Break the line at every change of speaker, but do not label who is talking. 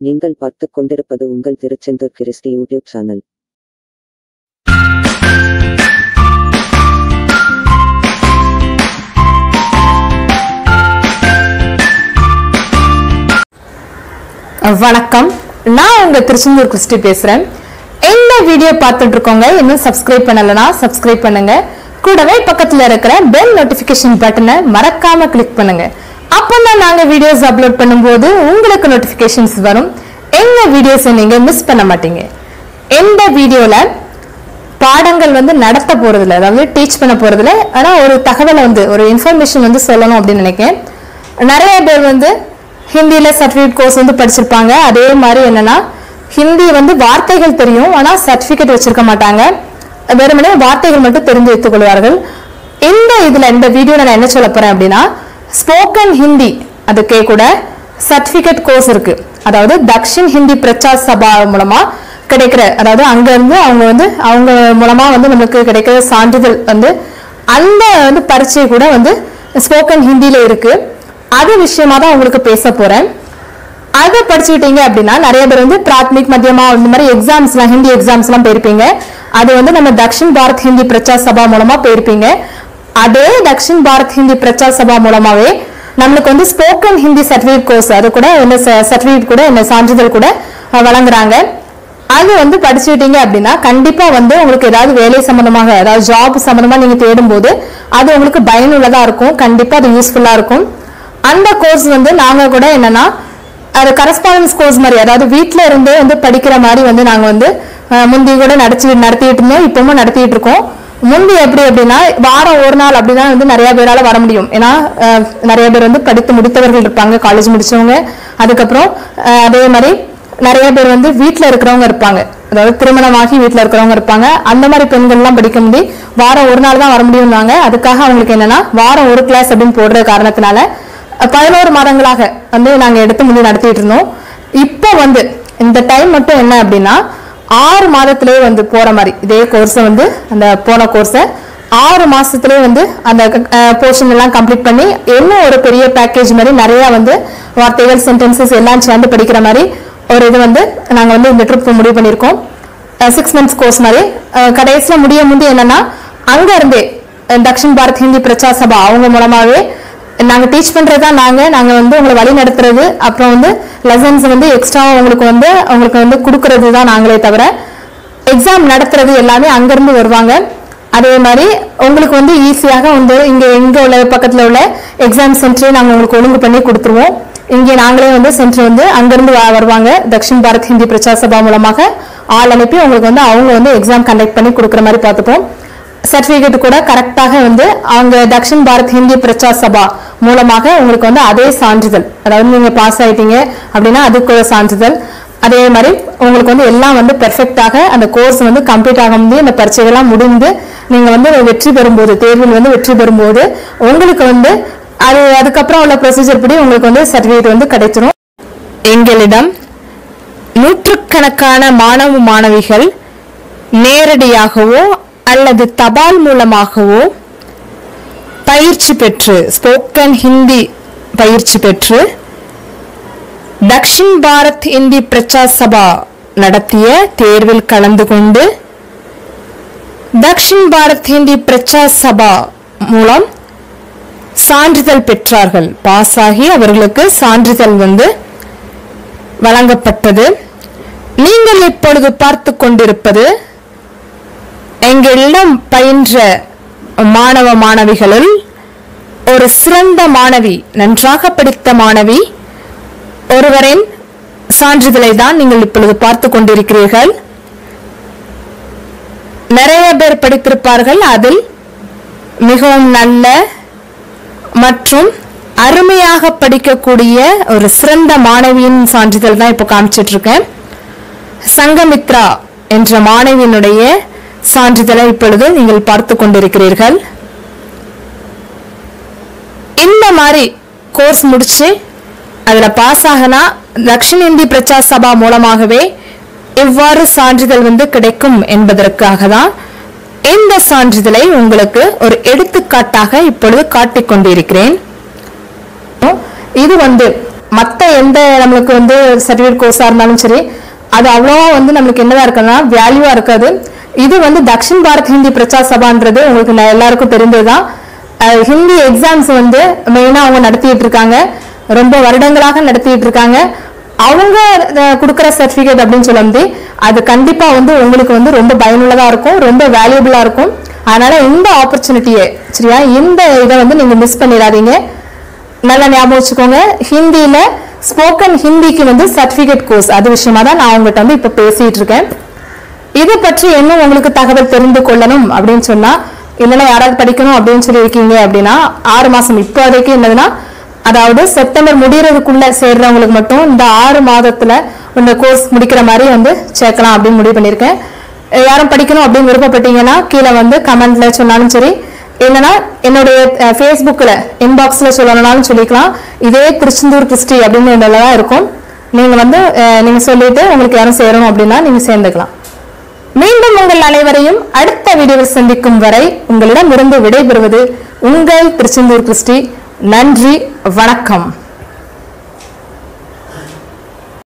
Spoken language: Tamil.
நீங்கள் பார்த்துக் கொண்டிருப்பது உங்கள் திருச்செந்தூர் கிறிஸ்டி யூடியூப் சேனல்
வணக்கம் நான் உங்க திருச்செந்தூர் கிறிஸ்டி பேசுறேன் இந்த வீடியோ பார்த்துட்டு இருக்கவங்க இன்னும் சப்ஸ்கிரைப் பண்ணலனா சப்ஸ்கிரைப் பண்ணுங்க கூடவே பக்கத்துல இருக்கிற பெல் நோட்டிபிகேஷன் பட்டனை மறக்காம கிளிக் பண்ணுங்க அப்பதான் நாங்க வீடியோஸ் அப்லோட் பண்ணும்போது உங்களுக்கு நோட்டிபிகேஷன்ஸ் வரும் எங்க வீடியோஸை நீங்க மிஸ் பண்ண மாட்டீங்க இந்த வீடியோல பாடங்கள் வந்து நடத்த போறதில்ல அதாவது டீச் பண்ண போறதில்ல ஆனா ஒரு தகவலை வந்து ஒரு இன்ஃபர்மேஷன் வந்து சொல்லணும் அப்படின்னு நினைக்கிறேன் நிறைய பேர் வந்து ஹிந்தியில சர்டிஃபிகேட் கோர்ஸ் வந்து படிச்சிருப்பாங்க அதே மாதிரி என்னன்னா ஹிந்தி வந்து வார்த்தைகள் தெரியும் ஆனா சர்டிஃபிகேட் வச்சிருக்க மாட்டாங்க வெறுமனே வார்த்தைகள் மட்டும் தெரிந்து வைத்துக் கொள்வார்கள் இந்த இதுல இந்த வீடியோல நான் என்ன சொல்ல போறேன் அப்படின்னா ஸ்போக்கன் ஹிந்தி அதுக்கே கூட சர்டிஃபிகேட் கோர்ஸ் இருக்கு அதாவது தக்ஷின் ஹிந்தி பிரச்சார் சபா மூலமா கிடைக்கிற அதாவது அங்க இருந்து அவங்க வந்து அவங்க மூலமா வந்து நமக்கு கிடைக்கிற சான்றிதழ் வந்து அந்த வந்து பரீட்சை கூட வந்து ஸ்போக்கன் ஹிந்தியில இருக்கு அது விஷயமா தான் உங்களுக்கு பேச போறேன் அதை படிச்சுக்கிட்டீங்க அப்படின்னா நிறைய பேர் வந்து பிராத்மிக் மத்தியமா இந்த மாதிரி எக்ஸாம்ஸ்லாம் ஹிந்தி எக்ஸாம்ஸ்லாம் போயிருப்பீங்க அது வந்து நம்ம தக்ஷின் பாரத் ஹிந்தி பிரச்சார் சபா மூலமா போயிருப்பீங்க அதே தக்ஷின் பாரத் ஹிந்தி பிரச்சார் சபா மூலமாவே நம்மளுக்கு வந்து ஸ்போக்கன் ஹிந்தி சர்டிஃபிகேட் கோர்ஸ் அது கூட என்ன சர்டிஃபிகேட் கூட என்ன சான்றிதழ் கூட அஹ், வழங்குறாங்க அது வந்து படிச்சுக்கிட்டீங்க அப்படின்னா கண்டிப்பா வந்து உங்களுக்கு ஏதாவது வேலை சம்பந்தமாக அதாவது ஜாப் சம்பந்தமா நீங்க தேடும்போது அது உங்களுக்கு பயனுள்ளதா இருக்கும் கண்டிப்பா அது யூஸ்ஃபுல்லா இருக்கும் அந்த கோர்ஸ் வந்து நாங்க கூட என்னன்னா அது கரஸ்பாண்டன்ஸ் கோர்ஸ் மாதிரி அதாவது வீட்ல இருந்தே வந்து படிக்கிற மாதிரி வந்து நாங்க வந்து அஹ், முந்தி கூட நடத்தி நடத்திட்டு இருந்தோம் இப்பவும் நடத்திட்டு இருக்கோம் முந்தி எப்படி அப்படின்னா வாரம் ஒரு நாள் அப்படிதான் வந்து நிறைய பேரால வர முடியும் ஏன்னா அஹ், நிறைய பேர் வந்து படித்து முடித்தவர்கள் இருப்பாங்க காலேஜ் முடிச்சவங்க அதுக்கப்புறம் அஹ், அதே மாதிரி நிறைய பேர் வந்து வீட்ல இருக்கிறவங்க இருப்பாங்க அதாவது திருமணமாகி வீட்ல இருக்கிறவங்க இருப்பாங்க அந்த மாதிரி பெண்கள் எல்லாம் படிக்க முடிய வாரம் ஒரு நாள் தான் வர முடியும்னாங்க அதுக்காக அவங்களுக்கு என்னன்னா வாரம் ஒரு கிளாஸ் அப்படின்னு போடுற காரணத்தினால அஹ், பதினோரு மாதங்களாக வந்து நாங்க எடுத்து முந்தி நடத்திட்டு இருந்தோம் இப்போ வந்து இந்த டைம் மட்டும் என்ன அப்படின்னா ஆறு மாதத்திலே வந்து போற மாதிரி இதே கோர்ஸை வந்து அந்த போன கோர்ஸை ஆறு மாசத்துலயே வந்து அந்த போர்ஷன் எல்லாம் கம்ப்ளீட் பண்ணி இன்னும் ஒரு பெரிய பேக்கேஜ் மாதிரி நிறைய வந்து வார்த்தைகள் சென்டென்சஸ் எல்லாம் சேர்ந்து படிக்கிற மாதிரி ஒரு இது வந்து நாங்க வந்து இந்த ட்ரிப் முடிவு பண்ணியிருக்கோம் சிக்ஸ் மந்த்ஸ் கோர்ஸ் மாதிரி அஹ், கடைசியில முடிய முந்தி என்னன்னா அங்க இருந்தே அஹ், தக்ஷின் பாரத் ஹிந்தி பிரச்சார் சபா அவங்க மூலமாவே நாங்க டீச் பண்றதா நாங்க நாங்க வந்து உங்களை வழி நடத்துறது அப்புறம் வந்து லெசன்ஸ் வந்து எக்ஸ்ட்ரா உங்களுக்கு வந்து உங்களுக்கு வந்து கொடுக்கறது தான் நாங்களே தவிர எக்ஸாம் நடத்துறது எல்லாமே அங்கிருந்து வருவாங்க அதே மாதிரி உங்களுக்கு வந்து ஈஸியாக வந்து இங்க எங்க உள்ள பக்கத்துல உள்ள எக்ஸாம் சென்டர் நாங்க உங்களுக்கு ஒழுங்கு பண்ணி கொடுத்துருவோம் இங்க நாங்களே வந்து சென்டர் வந்து அங்கிருந்து வ- வருவாங்க தக்ஷின் பாரத் ஹிந்தி பிரச்சார் சபா மூலமாக ஆள் அனுப்பி உங்களுக்கு வந்து அவங்க வந்து எக்ஸாம் கண்டக்ட் பண்ணி கொடுக்குற மாதிரி பார்த்துப்போம் சர்டிபிகேட் கூட கரெக்டாக வந்து அவங்க தக்ஷின் பாரத் ஹிந்தி பிரச்சார் சபா மூலமாக உங்களுக்கு வந்து அதே சான்றிதழ் அதாவது நீங்க பாஸ் ஆயிட்டீங்க அப்படின்னா அதுக்கு ஒரு சான்றிதழ் அதே மாதிரி உங்களுக்கு வந்து எல்லாம் வந்து பெர்ஃபெக்டாக அந்த கோர்ஸ் வந்து கம்ப்ளீட் ஆக முடியும் அந்த பரீட்சைகள்லாம் முடிந்து நீங்க வந்து வெற்றி பெறும்போது தேர்வில் வந்து வெற்றி பெறும்போது உங்களுக்கு வந்து அது அதுக்கப்புறம் உள்ள ப்ரொசீஜர் படி உங்களுக்கு வந்து சர்டிபிகேட் வந்து கிடைச்சிரும் எங்களிடம் நூற்றுக்கணக்கான மாணவ மாணவிகள் நேரடியாகவோ அல்லது தபால் மூலமாகவோ பயிற்சி பெற்று ஸ்போக்கன் ஹிந்தி பயிற்சி பெற்று தக்ஷின் பாரத் இந்தி பிரச்சார் சபா நடத்திய தேர்வில் கலந்து கொண்டு தக்ஷின் பாரத் ஹிந்தி பிரச்சார் சபா மூலம் சான்றிதழ் பெற்றார்கள் பாஸ் ஆகி அவர்களுக்கு சான்றிதழ் வந்து வழங்கப்பட்டது நீங்கள் இப்பொழுது பார்த்து கொண்டிருப்பது எங்களிடம் பயின்ற மாணவ மாணவிகளில் ஒரு சிறந்த மாணவி நன்றாக படித்த மாணவி ஒருவரின் சான்றிதழை தான் நீங்கள் இப்பொழுது பார்த்து கொண்டிருக்கிறீர்கள் நிறைய பேர் படித்திருப்பார்கள் அதில் மிகவும் நல்ல மற்றும் அருமையாக படிக்கக்கூடிய ஒரு சிறந்த மாணவியின் சான்றிதழ் தான் இப்போ காமிச்சிட்டு இருக்கேன் சங்கமித்ரா என்ற மாணவியினுடைய சான்றிதழை இப்பொழுது நீங்கள் பார்த்து கொண்டிருக்கிறீர்கள் இந்த மாதிரி கோர்ஸ் முடிச்சு அதுல பாஸ் ஆகனா தக்ஷின் இந்தி பிரச்சார் சபா மூலமாகவே எவ்வாறு சான்றிதழ் வந்து கிடைக்கும் என்பதற்காக தான் இந்த சான்றிதழை உங்களுக்கு ஒரு எடுத்துக்காட்டாக இப்பொழுது காட்டிக் கொண்டிருக்கிறேன் இது வந்து மற்ற எந்த நம்மளுக்கு வந்து சர்டிஃபிகேட் கோர்ஸாக இருந்தாலும் சரி அது அவ்வளோவா வந்து நம்மளுக்கு என்னவா இருக்குன்னா வேல்யூவா இருக்காது இது வந்து தக்ஷின் பாரத் ஹிந்தி பிரச்சார் சபான்றது உங்களுக்கு ந- எல்லாருக்கும் தெரிந்ததுதான் அஹ் ஹிந்தி எக்ஸாம்ஸ் வந்து மெயினா அவங்க நடத்திட்டு இருக்காங்க ரொம்ப வருடங்களாக நடத்திட்டு இருக்காங்க அவங்க அஹ், கொடுக்கிற சர்டிபிகேட் அப்படின்னு சொல்ல வந்து அது கண்டிப்பா வந்து உங்களுக்கு வந்து ரொம்ப பயனுள்ளதா இருக்கும் ரொம்ப வேல்யூபிளா இருக்கும் அதனால இந்த ஆப்பர்ச்சுனிட்டியை சரியா இந்த இதை வந்து நீங்க மிஸ் பண்ணிடாதீங்க நல்லா ஞாபகம் வச்சுக்கோங்க ஹிந்தியில ஸ்போக்கன் ஹிந்திக்கு வந்து சர்டிபிகேட் கோர்ஸ் அது விஷயமா தான் நான் உங்ககிட்ட வந்து இப்ப பேசிட்டு இருக்கேன் இதை பற்றி இன்னும் உங்களுக்கு தகவல் தெரிந்து கொள்ளணும் அப்படின்னு சொன்னா இல்லைன்னா யாராவது படிக்கணும் அப்படின்னு சொல்லி இருக்கீங்க அப்படின்னா ஆறு மாசம் இப்போதைக்கு என்னதுன்னா அதாவது செப்டம்பர் முடியறதுக்குள்ள சேர்றவங்களுக்கு மட்டும் இந்த ஆறு மாதத்துல இந்த கோர்ஸ் முடிக்கிற மாதிரி வந்து சேர்க்கலாம் அப்படின்னு முடிவு பண்ணியிருக்கேன் அஹ் யாரும் படிக்கணும் அப்படின்னு விருப்பப்பட்டீங்கன்னா கீழே வந்து கமெண்ட்ல சொன்னாலும் சரி இல்லைன்னா என்னுடைய ஃபேஸ்புக்கில் இன்பாக்ஸில் சொல்லணும்னாலும் சொல்லிக்கலாம் இதே திருச்செந்தூர் கிறிஸ்டி அப்படின்னு இதுல தான் இருக்கும் நீங்கள் வந்து அஹ், நீங்க சொல்லிட்டு உங்களுக்கு யாரும் சேரணும் அப்படின்னா நீங்க சேர்ந்துக்கலாம் மீண்டும் உங்கள் அனைவரையும் அடுத்த வீடியோவில் சந்திக்கும் வரை உங்களிடம் இருந்து விடைபெறுவது உங்கள் திருச்செந்தூர் கிறிஸ்டி நன்றி வணக்கம்